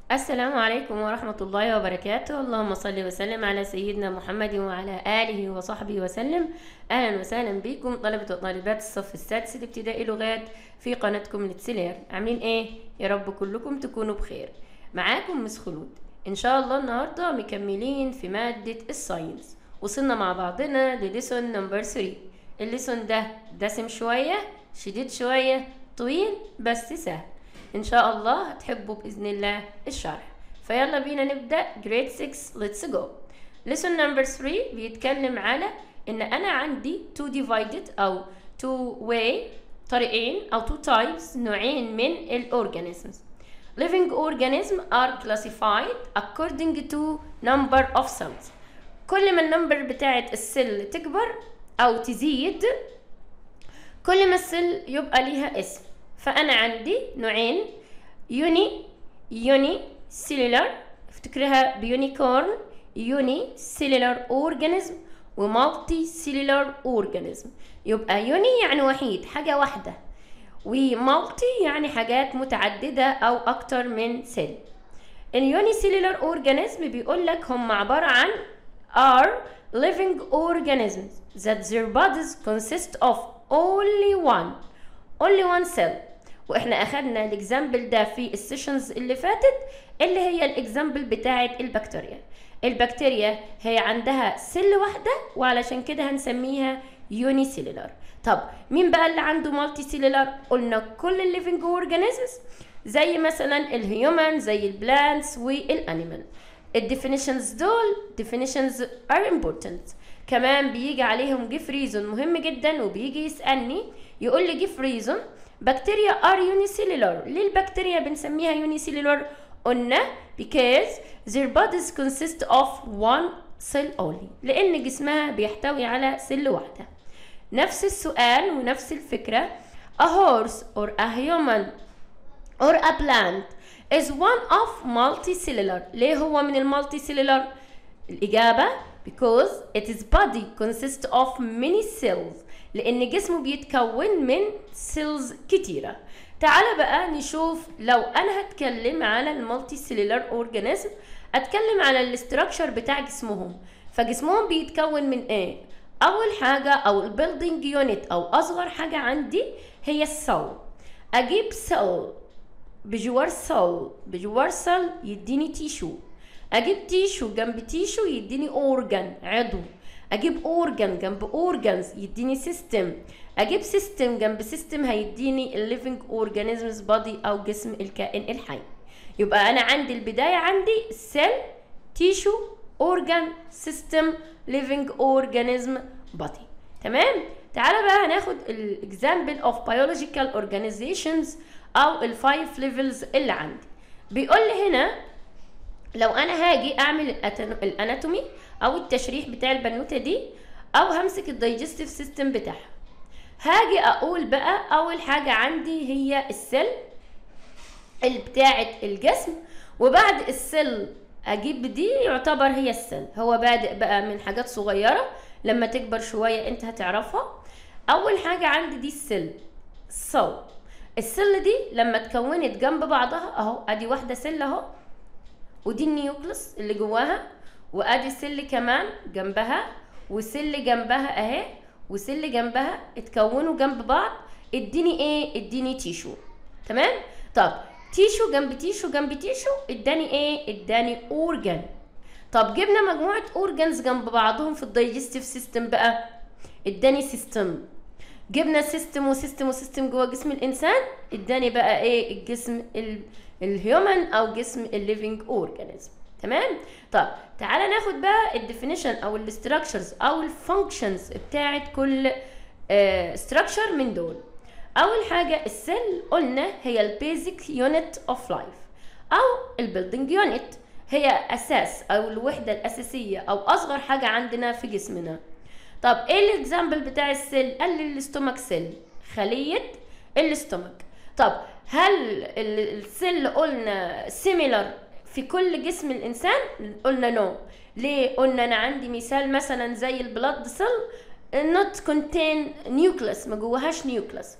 السلام عليكم ورحمة الله وبركاته اللهم صل وسلم على سيدنا محمد وعلى آله وصحبه وسلم أهلا وسهلا بكم طلبة وطالبات الصف السادس الابتدائي لغات في قناتكم لتسلير عاملين ايه؟ يا رب كلكم تكونوا بخير معاكم مس خلود ان شاء الله النهاردة مكملين في مادة الساينس وصلنا مع بعضنا لليسون نمبر 3 الليسون ده دسم شوية شديد شوية طويل بس سهل ان شاء الله هتحبوا باذن الله الشرح فيلا بينا نبدا جريد 6 ليتس جو lesson number 3 بيتكلم على ان انا عندي two divided او two way طريقين او two types نوعين من الاورجانيزمز living organisms are classified according to number of cells كل ما النمبر بتاعت السل تكبر او تزيد كل ما السل يبقى ليها اسم فانا عندي نوعين يوني يوني سيلولار افتكرها بيونيكورن يوني سيلولار اورجانيزم ومالتي سيلولار اورجانيزم يبقى يوني يعني وحيد حاجه واحده ومالتي يعني حاجات متعدده او اكتر من سيل اليوني سيلولار اورجانيزم بيقول لك هم عباره عن are living organisms that their bodies consist of only one only one cell واحنا اخدنا الاكزامبل ده في السيشنز اللي فاتت اللي هي الاكزامبل بتاعه البكتيريا البكتيريا هي عندها سل واحده وعلشان كده هنسميها يوني سيلولار طب مين بقى اللي عنده مالتي سيلولار قلنا كل الليفنج اورجانيزمز زي مثلا الهيومن زي البلانتس والانيمال الديفينيشنز دول definitions are important كمان بيجي عليهم جيف ريزون مهم جدا وبيجي يسالني يقول لي جيف ريزون بكتيريا ار يونيسيلولار ليه البكتيريا بنسميها يونيسيلولار قلنا because their bodies consist of one cell only لان جسمها بيحتوي على سل واحده نفس السؤال ونفس الفكره a horse or a human or a plant is one of multicellular ليه هو من المالتي سيلولار الإجابة because its body consists of many cells لأن جسمه بيتكون من cells كتيرة تعال بقى نشوف لو أنا هتكلم على المالتي سيلولار أورجانيزم أتكلم على الاستراكشر بتاع جسمهم فجسمهم بيتكون من إيه؟ أول حاجة أو البيلدينج يونت أو أصغر حاجة عندي هي السل أجيب سل بجوار سل بجوار سل يديني تيشو اجيب تيشو جنب تيشو يديني اورجان عضو اجيب اورجان جنب اورجانز يديني سيستم اجيب سيستم جنب سيستم هيديني الليفنج اورجانيزمز بادي او جسم الكائن الحي يبقى انا عندي البدايه عندي سيل تيشو اورجان سيستم ليفنج اورجانيزم بادي تمام تعالى بقى هناخد الاكزامبل اوف بيولوجيكال اورجانيزيشنز او الفايف ليفلز اللي عندي بيقول لي هنا لو انا هاجي اعمل الاناتومي او التشريح بتاع البنوته دي او همسك الدايجستيف سيستم بتاعها هاجي اقول بقى اول حاجه عندي هي السل اللي بتاعه الجسم وبعد السل اجيب دي يعتبر هي السل هو بادئ بقى من حاجات صغيره لما تكبر شويه انت هتعرفها اول حاجه عندي دي السل صو السل دي لما اتكونت جنب بعضها اهو ادي واحده سل اهو ودي النيوكلس اللي جواها وادي سل كمان جنبها وسل جنبها اهي وسل جنبها اتكونوا جنب بعض اديني ايه اديني تيشو تمام طب تيشو جنب تيشو جنب تيشو اداني ايه اداني اورجان طب جبنا مجموعه اورجانز جنب بعضهم في الدايجستيف سيستم بقى اداني سيستم جبنا سيستم وسيستم وسيستم جوه جسم الانسان اداني بقى ايه الجسم ال الهيومن او جسم الليفنج اورجانيزم تمام طب تعالى ناخد بقى الديفينيشن او الاستراكشرز او الفانكشنز بتاعه كل استراكشر من دول اول حاجه السيل قلنا هي البيزك يونت اوف لايف او البيلدينج يونت هي اساس او الوحده الاساسيه او اصغر حاجه عندنا في جسمنا طب ايه الاكزامبل بتاع السيل قال لي الاستومك سيل خليه الاستومك طب هل السل قلنا سيميلر في كل جسم الانسان قلنا نو no. ليه قلنا انا عندي مثال مثلا زي البلاد سيل not contain nucleus ما جواهاش نيوكلس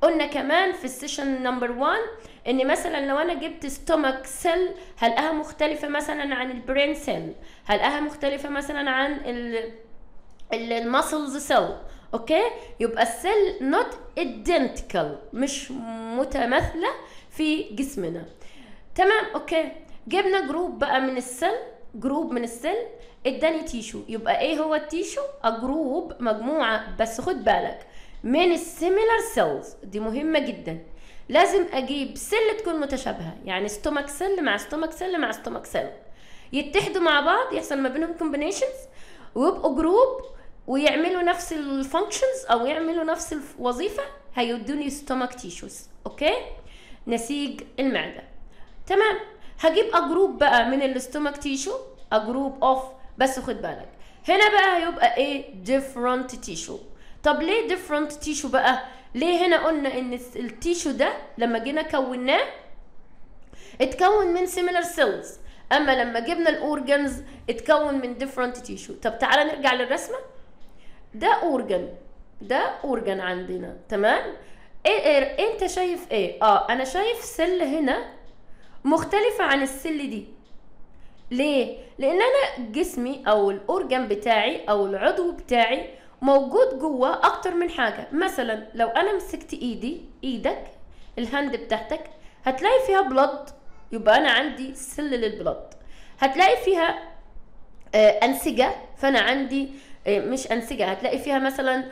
قلنا كمان في السيشن نمبر 1 ان مثلا لو انا جبت ستومك سيل هلاقيها مختلفه مثلا عن البرين سيل هلاقيها مختلفه مثلا عن ال المسلز سيل اوكي يبقى السيل نوت ايدنتيكال مش متماثله في جسمنا تمام اوكي جبنا جروب بقى من السيل جروب من السيل اداني تيشو يبقى ايه هو التيشو جروب مجموعه بس خد بالك من السيميلر سيلز دي مهمه جدا لازم اجيب سيل تكون متشابهه يعني ستومك سيل مع ستومك سيل مع ستومك سيل يتحدوا مع بعض يحصل ما بينهم كومبينيشنز ويبقوا جروب ويعملوا نفس الفانكشنز او يعملوا نفس الوظيفه هيدوني ستومك تيشوز اوكي نسيج المعده تمام هجيب اجروب بقى من الستومك تيشو اجروب اوف بس خد بالك هنا بقى هيبقى ايه different تيشو طب ليه different تيشو بقى ليه هنا قلنا ان التيشو ده لما جينا كوناه اتكون من similar cells اما لما جبنا الاورجنز اتكون من different تيشو طب تعالى نرجع للرسمه ده اورجن ده اورجن عندنا تمام إيه, ايه انت شايف ايه اه انا شايف سل هنا مختلفه عن السل دي ليه لان انا جسمي او الاورجن بتاعي او العضو بتاعي موجود جوه اكتر من حاجه مثلا لو انا مسكت ايدي ايدك الهاند بتاعتك هتلاقي فيها بلد يبقى انا عندي سل للبلد هتلاقي فيها آه انسجه فانا عندي آه مش انسجه هتلاقي فيها مثلا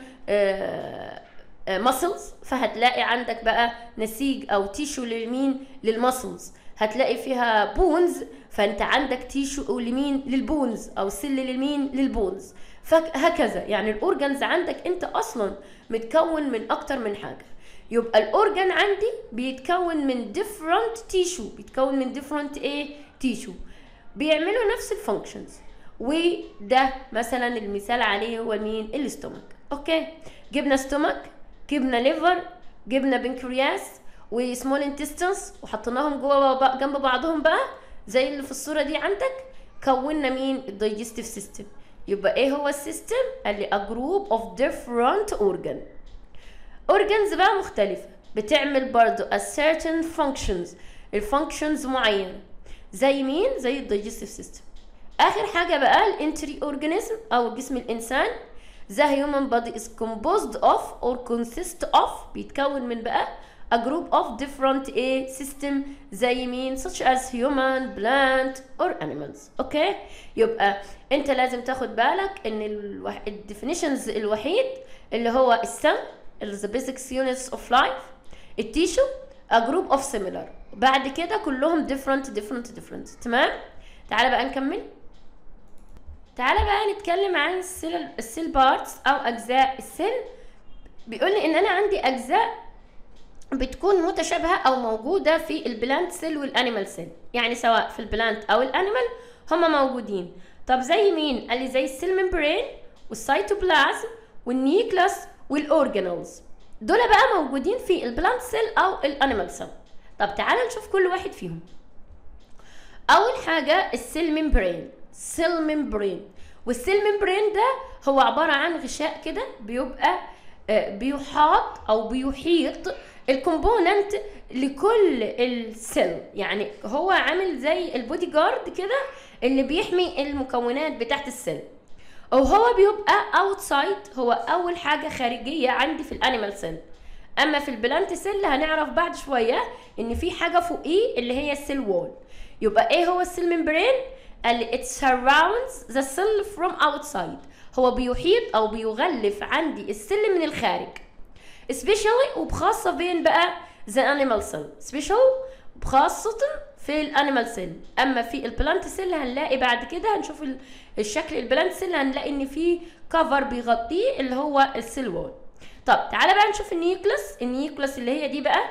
ماسلز فهتلاقي عندك بقى نسيج او تيشو للمين للماسلز هتلاقي فيها بونز فانت عندك تيشو لمين للبونز او سل للمين للبونز فهكذا يعني الاورجنز عندك انت اصلا متكون من اكتر من حاجه يبقى الاورجن عندي بيتكون من different تيشو بيتكون من different ايه تيشو بيعملوا نفس الفانكشنز وده مثلا المثال عليه هو مين الاستومك اوكي جبنا ستومك جبنا ليفر جبنا بنكرياس وسمول انتستنس وحطيناهم جوه جنب بعضهم بقى زي اللي في الصوره دي عندك كونا مين الدايجستيف سيستم يبقى ايه هو السيستم قال لي a group of different organ organs بقى مختلفه بتعمل برضو a certain functions الفانكشنز معينه زي مين زي الدايجستيف سيستم اخر حاجه بقى الانتري اورجانيزم او جسم الانسان the human body is composed of or consist of بيتكون من بقى a group of different a system زي مين such as human plant or animals اوكي okay? يبقى انت لازم تاخد بالك ان الوح... الديفينيشنز الوحيد اللي هو السم the basic units of life التيشو a group of similar بعد كده كلهم different different different تمام تعالى بقى نكمل تعالى بقى نتكلم عن السيل السيل بارتس او اجزاء السيل بيقول لي ان انا عندي اجزاء بتكون متشابهه او موجوده في البلانت سيل والانيمال سيل يعني سواء في البلانت او الانيمال هما موجودين طب زي مين قال لي زي السيل ممبرين والسيتوبلازم والنيوكلاس والاورجانيلز دول بقى موجودين في البلانت سيل او الانيمال سيل طب تعالى نشوف كل واحد فيهم اول حاجه السيل ممبرين سيل ممبرين والسيل ممبرين ده هو عباره عن غشاء كده بيبقى بيحاط او بيحيط الكومبوننت لكل السيل يعني هو عامل زي البودي جارد كده اللي بيحمي المكونات بتاعت السيل وهو بيبقى اوتسايد هو اول حاجه خارجيه عندي في الانيمال سيل اما في البلانت سيل هنعرف بعد شويه ان في حاجه فوقيه اللي هي السيل وول يبقى ايه هو السيل ممبرين قال لي it surrounds the cell from outside هو بيحيط او بيغلف عندي السل من الخارج especially وبخاصه بين بقى the animal cell special بخاصة في الانيمال سيل اما في البلانت سيل هنلاقي بعد كده هنشوف الشكل البلانت سيل هنلاقي ان في كفر بيغطيه اللي هو السيل وول طب تعالى بقى نشوف النيوكلس النيوكلس اللي هي دي بقى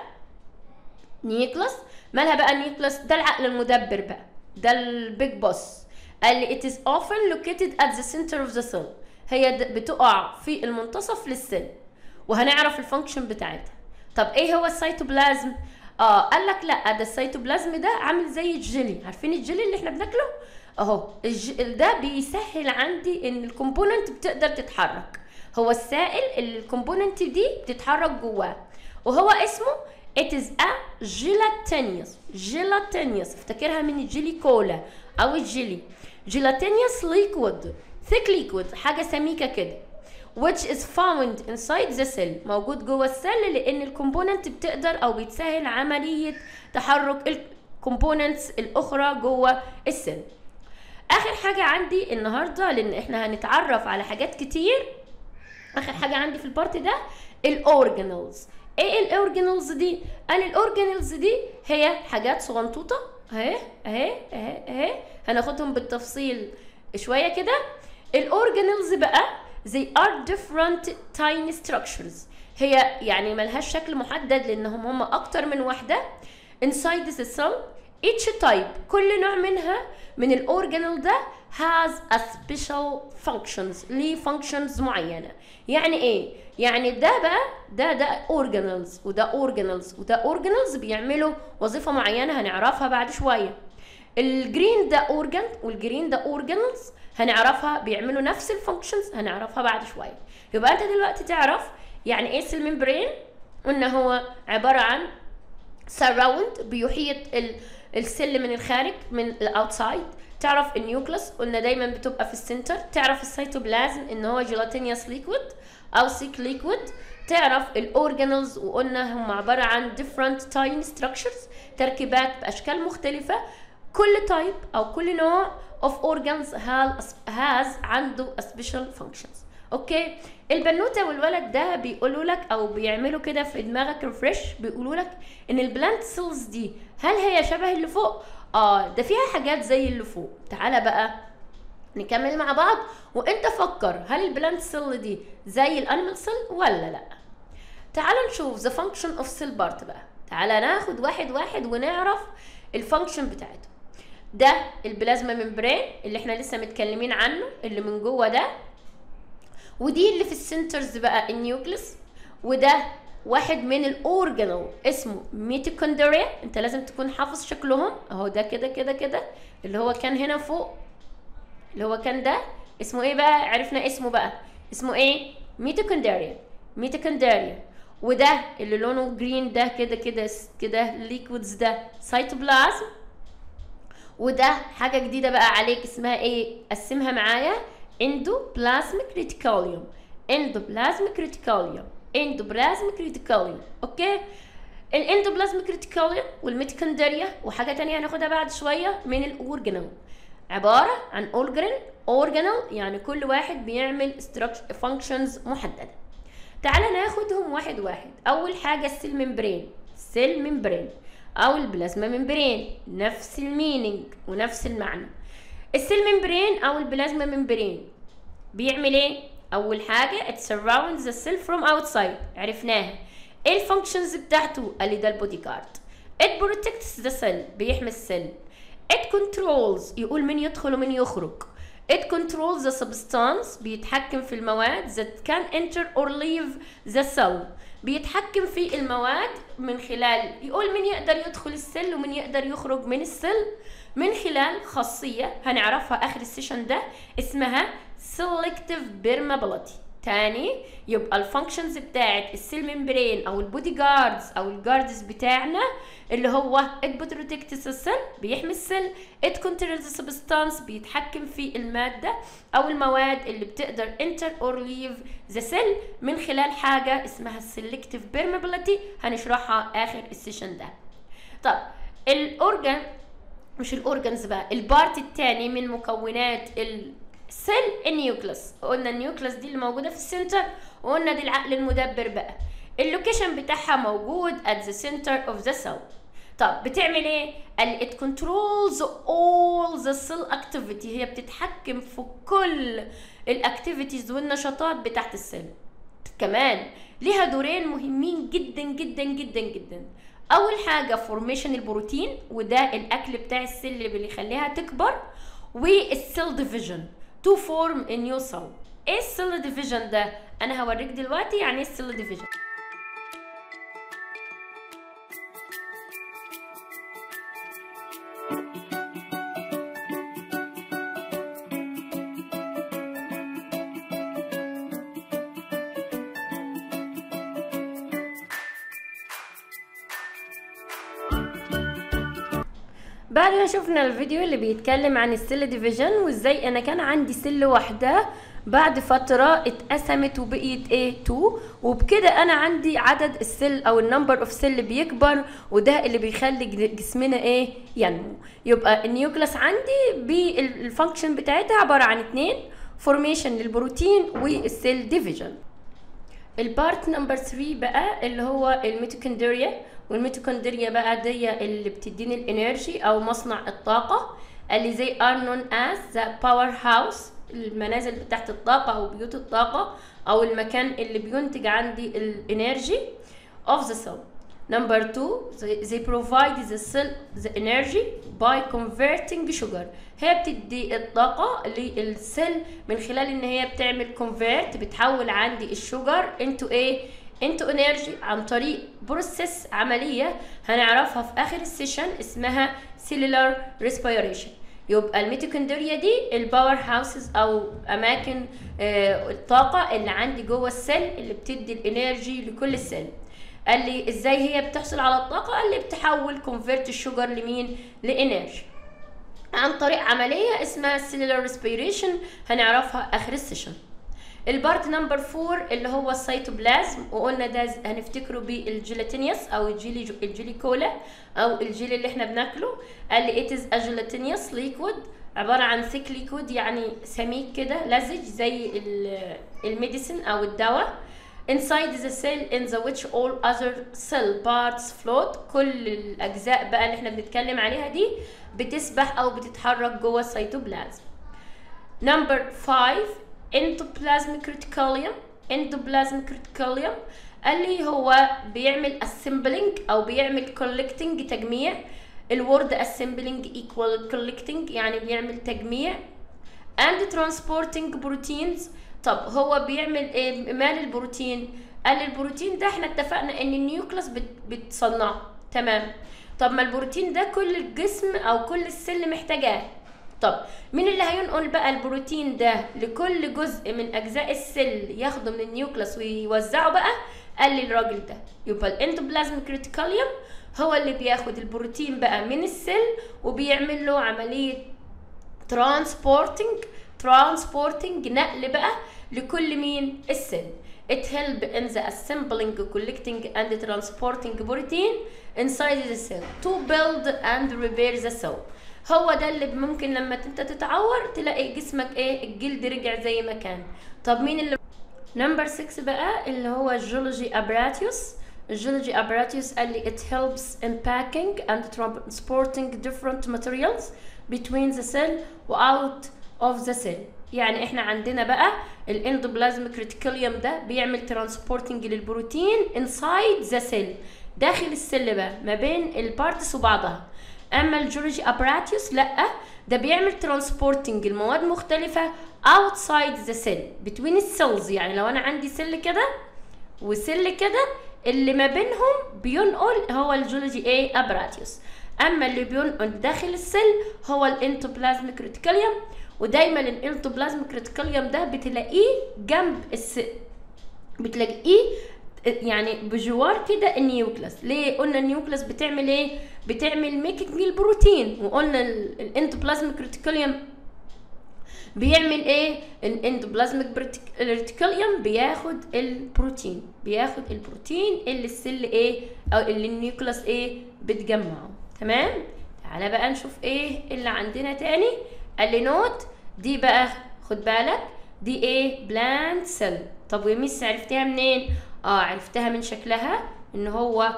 نيوكلس مالها بقى النيوكلس ده العقل المدبر بقى ده البيج بوس قال لي it is often located at the center of the cell هي بتقع في المنتصف للسيل وهنعرف الفانكشن بتاعتها طب ايه هو السيتوبلازم اه قال لك لا ده السيتوبلازم ده عامل زي الجيلي عارفين الجيلي اللي احنا بناكله اهو الج... ده بيسهل عندي ان الكومبوننت بتقدر تتحرك هو السائل اللي الكومبوننت دي بتتحرك جواه وهو اسمه it is a gelatinous gelatinous افتكرها من الجيلي كولا او الجيلي gelatinous liquid thick liquid حاجة سميكة كده which is found inside the cell موجود جوه السل لان الكومبوننت بتقدر او بتسهل عملية تحرك الكومبوننتس الاخرى جوه السل اخر حاجة عندي النهاردة لان احنا هنتعرف على حاجات كتير اخر حاجة عندي في البارت ده الاورجانلز ايه الاورجانلز دي قال الاورجانلز دي هي حاجات صغنطوطة اهي اهي اهي اهي هناخدهم بالتفصيل شوية كده الاورجانلز بقى they are different tiny structures هي يعني ملهاش شكل محدد لانهم هم اكتر من واحدة inside the cell each type كل نوع منها من الاورجانل ده has a special functions ليه functions معينة يعني ايه يعني ده بقى ده ده organelles وده organelles وده organelles بيعملوا وظيفة معينة هنعرفها بعد شوية الجرين ده اورجان والجرين ده اورجانلز هنعرفها بيعملوا نفس الفانكشنز هنعرفها بعد شويه يبقى انت دلوقتي تعرف يعني ايه سيل ممبرين وان هو عباره عن سراوند بيحيط ال- السل من الخارج من الاوتسايد تعرف النيوكلس قلنا دايما بتبقى في السنتر تعرف السيتوبلازم ان هو جيلاتينيوس ليكويد او سيك ليكويد تعرف الاورجانلز وقلنا هم عباره عن different tiny structures تركيبات باشكال مختلفه كل تايب او كل نوع of organs has, has عنده a special functions اوكي البنوته والولد ده بيقولوا لك او بيعملوا كده في دماغك ريفرش بيقولوا لك ان البلانت سيلز دي هل هي شبه اللي فوق اه ده فيها حاجات زي اللي فوق تعالى بقى نكمل مع بعض وانت فكر هل البلانت سيل دي زي الانيمال سيل ولا لا تعالوا نشوف the function of cell part بقى تعالى ناخد واحد واحد ونعرف الفانكشن بتاعته ده البلازما ممبرين اللي احنا لسه متكلمين عنه اللي من جوه ده ودي اللي في السنترز بقى النيوكليس وده واحد من الاورجانل اسمه ميتوكوندريا انت لازم تكون حافظ شكلهم اهو ده كده كده كده اللي هو كان هنا فوق اللي هو كان ده اسمه ايه بقى عرفنا اسمه بقى اسمه ايه ميتوكوندريا ميتوكوندريا وده اللي لونه جرين ده كده كده كده ليكويدز ده سيتوبلازم وده حاجه جديده بقى عليك اسمها ايه قسمها معايا اندوبلازميك ريتيكوليوم اندوبلازميك ريتيكوليوم اندوبلازميك ريتيكوليوم اوكي الاندوبلازميك ريتيكوليوم والميتوكوندريا وحاجه تانية هناخدها بعد شويه من الاورجانل عباره عن اورجانل اورجانل يعني كل واحد بيعمل فانكشنز محدده تعالى ناخدهم واحد واحد اول حاجه السيل ممبرين سيل ممبرين او البلازما ممبرين نفس المينينج ونفس المعنى السيل ممبرين او البلازما ممبرين بيعمل ايه اول حاجه it surrounds the cell from outside عرفناها ايه الفانكشنز بتاعته قال لي ده البودي جارد it protects the cell بيحمي السيل it controls يقول مين يدخل ومين يخرج it controls the substance بيتحكم في المواد that can enter or leave the cell بيتحكم في المواد من خلال يقول مين يقدر يدخل السل ومين يقدر يخرج من السل من خلال خاصية هنعرفها آخر السيشن ده اسمها selective permeability تاني يبقى الفانكشنز بتاعت السيل ممبرين او البودي جاردز او الجاردز بتاعنا اللي هو it protects السيل بيحمي السيل it controls the substance بيتحكم في المادة او المواد اللي بتقدر enter or leave the cell من خلال حاجة اسمها selective permeability هنشرحها اخر السيشن ده طب الاورجان مش الاورجانز بقى البارت الثاني من مكونات السيل النيوكلس قلنا النيوكلس دي اللي موجوده في السنتر وقلنا دي العقل المدبر بقى اللوكيشن بتاعها موجود at the center of the cell طب بتعمل ايه قال it controls all the cell activity هي بتتحكم في كل الاكتيفيتيز والنشاطات بتاعت السيل كمان ليها دورين مهمين جدا جدا جدا جدا اول حاجه فورميشن البروتين وده الاكل بتاع السيل اللي بيخليها تكبر والسيل ديفيجن تو فورم ا نيو سيل ايه السيل ديفيجن ده انا هوريك دلوقتي يعني ايه السيل ديفيجن بعد ما شفنا الفيديو اللي بيتكلم عن السيل ديفيجن وازاي انا كان عندي سيل واحده بعد فترة اتقسمت وبقيت ايه 2 وبكده انا عندي عدد السيل او النمبر اوف سيل بيكبر وده اللي بيخلي جسمنا ايه ينمو يبقى النيوكلاس عندي بالفانكشن بتاعتها عبارة عن اتنين فورميشن للبروتين والسيل ديفيجن البارت نمبر 3 بقى اللي هو الميتوكوندريا والميتوكوندريا بقى دي اللي بتديني الانرجي او مصنع الطاقة اللي زي are known as the power house المنازل بتاعت الطاقة او بيوت الطاقة او المكان اللي بينتج عندي الانرجي of the cell number two they, they provide the cell the energy by converting sugar هي بتدي الطاقة للسيل من خلال ان هي بتعمل convert بتحول عندي الشجر into ايه into energy عن طريق بروسيس عملية هنعرفها في اخر السيشن اسمها cellular respiration يبقى الميتوكوندريا دي الباور هاوسز او اماكن آه الطاقه اللي عندي جوه السيل اللي بتدي الانرجي لكل السيل قال لي ازاي هي بتحصل على الطاقه قال لي بتحول كونفرت الشجر لمين لانرجي عن طريق عمليه اسمها cellular respiration هنعرفها اخر السيشن البارت نمبر 4 اللي هو السيتوبلازم وقلنا ده هنفتكره بالجيلاتينيوس او الجيلي الجيلي كولا او الجيلي اللي احنا بناكله قال لي it is a gelatinous liquid عبارة عن ثيك ليكويد يعني سميك كده لزج زي الميديسن او الدواء inside the cell in the which all other cell parts float كل الاجزاء بقى اللي احنا بنتكلم عليها دي بتسبح او بتتحرك جوه السيتوبلازم نمبر 5 endoplasmic reticulum endoplasmic reticulum قال لي هو بيعمل assembling او بيعمل collecting تجميع الورد assembling equal collecting يعني بيعمل تجميع and transporting proteins طب هو بيعمل ايه مال البروتين قال البروتين ده احنا اتفقنا ان النيوكلاس بت بتصنعه تمام طب ما البروتين ده كل الجسم او كل السل محتاجاه طب مين اللي هينقل بقى البروتين ده لكل جزء من اجزاء السل ياخده من النيوكلاس ويوزعه بقى قال لي الراجل ده يبقى الاندوبلازميك ريتيكوليوم هو اللي بياخد البروتين بقى من السل وبيعمل له عمليه ترانسبورتنج ترانسبورتنج نقل بقى لكل مين السل It help in the assembling, collecting and transporting protein inside the cell to build and repair the cell. هو ده اللي ممكن لما انت تتعور تلاقي جسمك ايه الجلد رجع زي ما كان طب مين اللي نمبر 6 بقى اللي هو الجيولوجي ابراتيوس الجيولوجي ابراتيوس قال لي it helps in packing and transporting different materials between the cell و out of the cell يعني احنا عندنا بقى الاندوبلازميك ريتيكوليوم ده بيعمل ترانسبورتنج للبروتين inside the cell داخل السل بقى ما بين البارتس وبعضها اما الجيولوجي ابراتيوس لا ده بيعمل ترانسبورتنج المواد مختلفه outside the cell between السيلز يعني لو انا عندي سل كده وسل كده اللي ما بينهم بينقل هو الجيولوجي ايه ابراتيوس اما اللي بينقل داخل السل هو الانتوبلازميك ريتيكوليوم ودايما الانتوبلازميك ريتيكوليوم ده بتلاقيه جنب الس بتلاقيه يعني بجوار كده النيوكلاس ليه قلنا النيوكلاس بتعمل ايه بتعمل ميكنج للبروتين وقلنا الاندوبلازميك ريتيكوليوم بيعمل ايه الاندوبلازميك ريتيكوليوم بياخد البروتين بياخد البروتين اللي السل ايه او اللي النيوكلاس ايه بتجمعه تمام تعالى بقى نشوف ايه اللي عندنا تاني قال لي نوت دي بقى خد بالك دي ايه بلانت سيل طب وميس عرفتها منين اه عرفتها من شكلها ان هو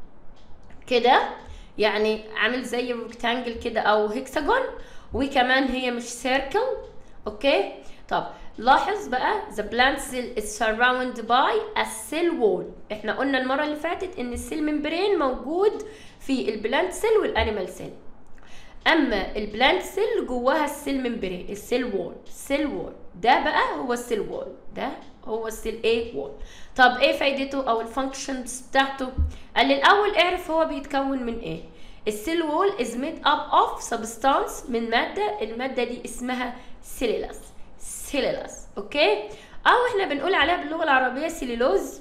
كده يعني عامل زي ريكتانجل كده او هيكساجون وكمان هي مش سيركل اوكي طب لاحظ بقى the plant cell is surrounded by a cell wall احنا قلنا المره اللي فاتت ان السيل ممبرين موجود في البلانت سيل والانيمال سيل اما البلانت سيل جواها السيل ممبرين السيل وول السيل وول ده بقى هو السيل وول ده هو السيل ايه وول طب ايه فايدته او الفانكشنز بتاعته قال لي الاول اعرف هو بيتكون من ايه السيل وول از ميد اب اوف سبستانس من ماده الماده دي اسمها سيلولاس سيلولاس اوكي او احنا بنقول عليها باللغه العربيه سيلولوز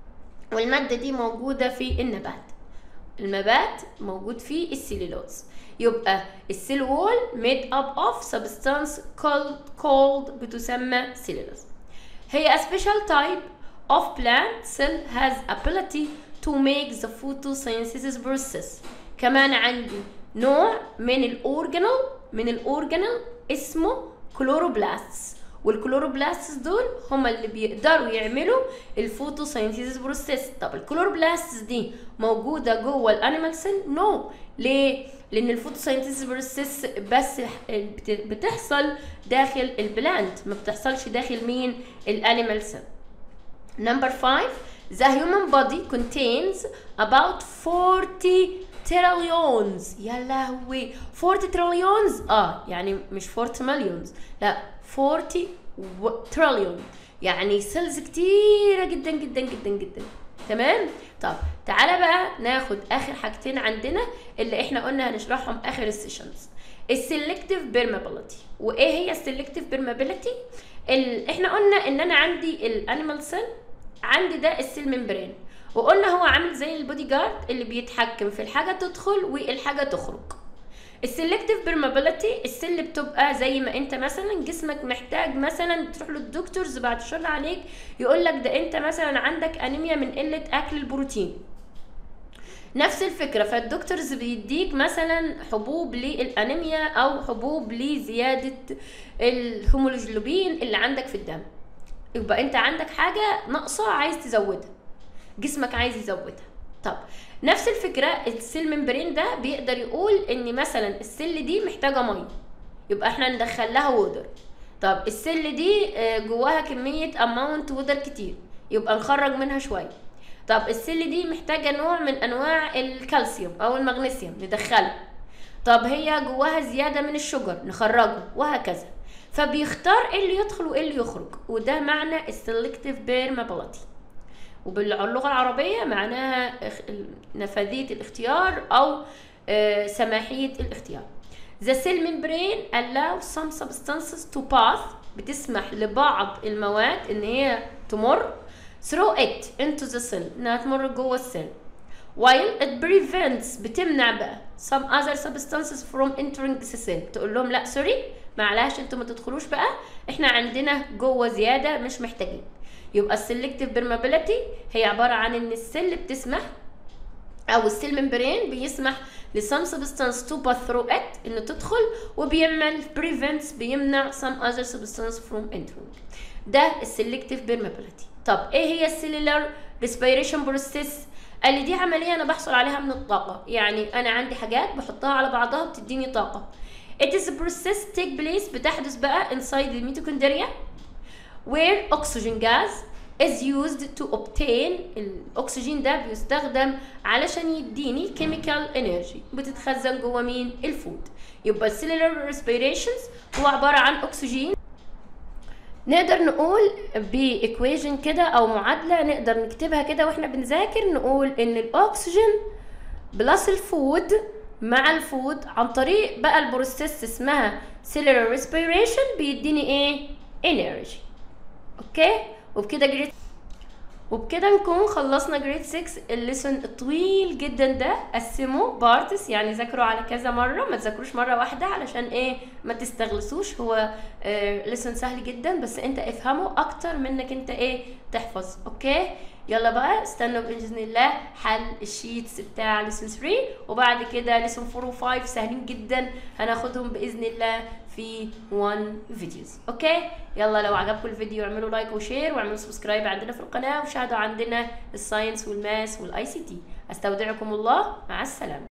والماده دي موجوده في النبات النبات موجود فيه السيلولوز يبقى السيل وول made up of substance called called بتسمى cellulose هي a special type of plant cell has ability to make the photosynthesis process كمان عندي نوع من الاورجانل من الاورجانل اسمه كلوروبلاستس والكلوروبلاستس دول هما اللي بيقدروا يعملوا الفوتوسينثيسيس بروسيس طب الكلوروبلاستس دي موجوده جوه الانيمال سيل نو ليه لان الفوتوسينثيسيس بروسيس بس بت- بتحصل داخل البلانت ما بتحصلش داخل مين الانيمال سيل Number five, the human body contains about 40 trillions يا لهوي 40 trillions اه يعني مش 40 مليونز لا 40 و- trillion يعني سيلز كتيرة جدا جدا جدا جدا تمام طب تعالى بقى ناخد اخر حاجتين عندنا اللي احنا قلنا هنشرحهم اخر السيشنز السلكتيف بيرمابيلتي وايه هي السلكتيف بيرمابيلتي ال... احنا قلنا ان انا عندي الانيمال سيل عندي ده السيل ممبرين وقلنا هو عامل زي البودي جارد اللي بيتحكم في الحاجه تدخل والحاجه تخرج السلكتيف بيرمابيلتي السل بتبقى زي ما انت مثلا جسمك محتاج مثلا تروح للدكتورز بعد الشر عليك يقول لك ده انت مثلا عندك انيميا من قله اكل البروتين نفس الفكره فالدكتورز بيديك مثلا حبوب للانيميا او حبوب لزياده الهيموجلوبين اللي عندك في الدم يبقى انت عندك حاجه ناقصه عايز تزودها جسمك عايز يزودها طب نفس الفكره السيل ممبرين ده بيقدر يقول ان مثلا السل دي محتاجه ميه يبقى احنا ندخل لها وودر طب السل دي آه، جواها كميه اماونت وودر كتير يبقى نخرج منها شويه طب السل دي محتاجه نوع من انواع الكالسيوم او المغنيسيوم ندخله طب هي جواها زياده من الشجر نخرجه وهكذا فبيختار ايه اللي يدخل وايه اللي يخرج وده معنى السلكتيف بيرمابيلتي وباللغه العربيه معناها اخ- نفاذيه الاختيار او آه، سماحيه الاختيار The cell membrane allows some substances to pass بتسمح لبعض المواد ان هي تمر through it into the cell انها تمر جوه السيل while it prevents بتمنع بقى some other substances from entering the cell تقول لهم لا سوري معلش انتوا ما تدخلوش بقى احنا عندنا جوه زياده مش محتاجين يبقى السلكتيف بيرمابيلتي هي عباره عن ان السل بتسمح او السيل ممبرين بيسمح لسم سبستانس تو باث ثرو ات انه تدخل وبيعمل بريفنتس بيمنع some other substance from entering ده السلكتيف بيرمابيلتي طب ايه هي السيلولار ريسبيريشن بروسيس قال لي دي عمليه انا بحصل عليها من الطاقه يعني انا عندي حاجات بحطها على بعضها بتديني طاقه it is a process take place بتحدث بقى inside the mitochondria where oxygen gas is used to obtain الاكسجين ده بيستخدم علشان يديني chemical energy بتتخزن جوه مين الفود يبقى السيلولار respirations هو عباره عن اكسجين نقدر نقول بايكويجن كده او معادله نقدر نكتبها كده واحنا بنذاكر نقول ان الاكسجين بلس الفود مع الفود عن طريق بقى البروسيس اسمها cellular respiration بيديني ايه energy اوكي وبكده جريد وبكده نكون خلصنا جريد 6 الليسون الطويل جدا ده قسموه بارتس يعني ذاكروا على كذا مره ما تذاكروش مره واحده علشان ايه ما تستغلسوش هو آه ليسون سهل جدا بس انت افهمه اكتر منك انت ايه تحفظ اوكي يلا بقى استنوا باذن الله حل الشيتس بتاع ليسون 3 وبعد كده ليسون 4 و5 سهلين جدا هناخدهم باذن الله في 1 فيديوز اوكي يلا لو عجبكم الفيديو اعملوا لايك وشير واعملوا سبسكرايب عندنا في القناه وشاهدوا عندنا الساينس والماس والاي سي تي استودعكم الله مع السلامه